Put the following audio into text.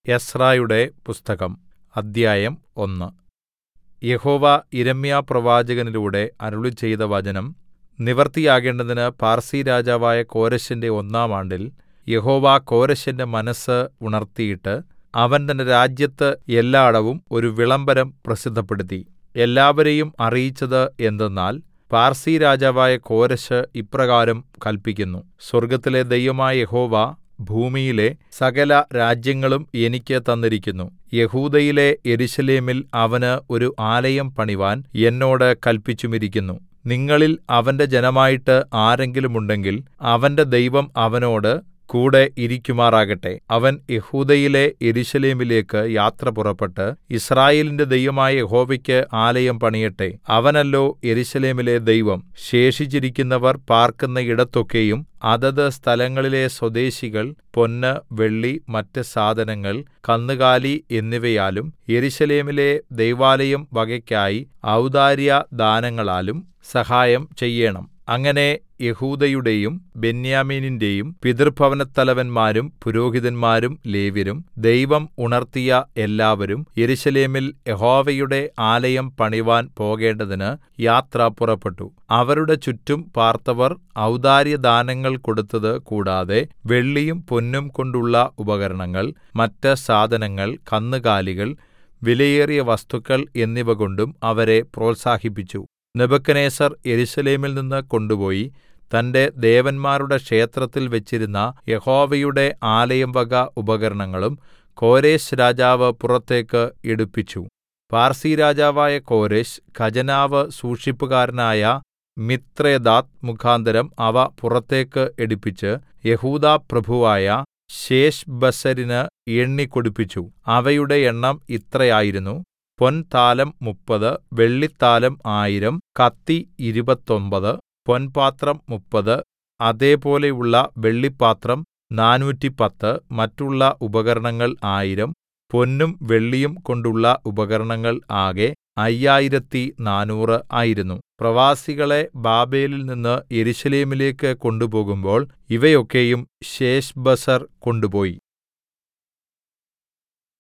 എസ്രായുടെ പുസ്തകം അദ്ധ്യായം ഒന്ന് യഹോവ യിരെമ്യാപ്രവാചകനിലൂടെ അരുളിച്ചെയ്ത വചനം നിവൃത്തിയാകേണ്ടതിന് പാർസിരാജാവായ കോരെശിന്റെ ഒന്നാം ആണ്ടിൽ യഹോവ കോരെശിന്റെ മനസ്സ് ഉണർത്തിയിട്ട് അവൻ തന്റെ രാജ്യത്ത് എല്ലാടവും ഒരു വിളംബരം പ്രസിദ്ധപ്പെടുത്തി എല്ലാവരെയും അറിയിച്ചത് എന്തെന്നാൽ പാർസിരാജാവായ കോരെശ് ഇപ്രകാരം കല്പിക്കുന്നു സ്വർഗ്ഗത്തിലെ ദൈവമായ യഹോവ ഭൂമിയിലെ സകല രാജ്യങ്ങളും എനിക്ക് തന്നിരിക്കുന്നു യെഹൂദയിലെ യെരൂശലേമിൽ അവന് ഒരു ആലയം പണിവാൻ എന്നോട് കല്പിച്ചുമിരിക്കുന്നു നിങ്ങളിൽ അവന്റെ ജനമായിട്ട് ആരെങ്കിലും ഉണ്ടെങ്കിൽ അവന്റെ ദൈവം അവനോട് കൂടെ ഇരിക്കുമാറാകട്ടെ അവൻ യെഹൂദയിലെ യെരൂശലേമിലേക്ക് യാത്ര പുറപ്പെട്ട് യിസ്രായേലിന്റെ ദൈവമായ യഹോവയ്ക്ക് ആലയം പണിയട്ടെ അവനല്ലോ യെരൂശലേമിലെ ദൈവം ശേഷിച്ചിരിക്കുന്നവർ പാർക്കുന്ന ഇടത്തൊക്കെയും അതത് സ്ഥലങ്ങളിലെ സ്വദേശികൾ പൊന്ന് വെള്ളി മറ്റ് സാധനങ്ങൾ കന്നുകാലി എന്നിവയാലും യെരൂശലേമിലെ ദൈവാലയം വകയ്ക്കായി ഔദാര്യദാനങ്ങളാലും സഹായം ചെയ്യേണം അങ്ങനെ യെഹൂദയുടെയും ബെന്യാമീനിന്റെയും പിതൃഭവനത്തലവന്മാരും പുരോഹിതന്മാരും ലേവ്യരും ദൈവം ഉണർത്തിയ എല്ലാവരും യെരൂശലേമിൽ യഹോവയുടെ ആലയം പണിവാൻ പോകേണ്ടതിന് യാത്ര പുറപ്പെട്ടു അവരുടെ ചുറ്റും പാർത്തവർ ഔദാര്യദാനങ്ങൾ കൊടുത്തത് കൂടാതെ വെള്ളിയും പൊന്നും കൊണ്ടുള്ള ഉപകരണങ്ങൾ മറ്റ് സാധനങ്ങൾ കന്നുകാലികൾ വിലയേറിയ വസ്തുക്കൾ എന്നിവകൊണ്ടും അവരെ പ്രോത്സാഹിപ്പിച്ചു നെബൂഖദ്നേസർ യെരൂശലേമിൽ നിന്ന് കൊണ്ടുപോയി തന്റെ ദേവന്മാരുടെ ക്ഷേത്രത്തിൽ വെച്ചിരുന്ന യഹോവയുടെ ആലയം വക ഉപകരണങ്ങളും കോരെശ് രാജാവ് പുറത്തേക്ക് എടുപ്പിച്ചു പാർസിരാജാവായ കോരെശ് ഖജനാവ് സൂക്ഷിപ്പുകാരനായ മിത്രേദാത്ത് മുഖാന്തരം അവ പുറത്തേക്ക് എടുപ്പിച്ച് യെഹൂദാപ്രഭുവായ ശേശ്ബസ്സരിന് എണ്ണിക്കൊടുപ്പിച്ചു അവയുടെ എണ്ണം ഇത്രയായിരുന്നു പൊൻതാലം മുപ്പത് വെള്ളിത്താലം ആയിരം കത്തി ഇരുപത്തൊമ്പത് പൊൻപാത്രം മുപ്പത് അതേപോലെയുള്ള വെള്ളിപ്പാത്രം നാനൂറ്റിപ്പത്ത് മറ്റുള്ള ഉപകരണങ്ങൾ ആയിരം പൊന്നും വെള്ളിയും കൊണ്ടുള്ള ഉപകരണങ്ങൾ ആകെ അയ്യായിരത്തി നാനൂറ് ആയിരുന്നു പ്രവാസികളെ ബാബേലിൽ നിന്ന് യെരൂശലേമിലേക്ക് കൊണ്ടുപോകുമ്പോൾ ഇവയൊക്കെയും ശേശ്ബസ്സർ കൊണ്ടുപോയി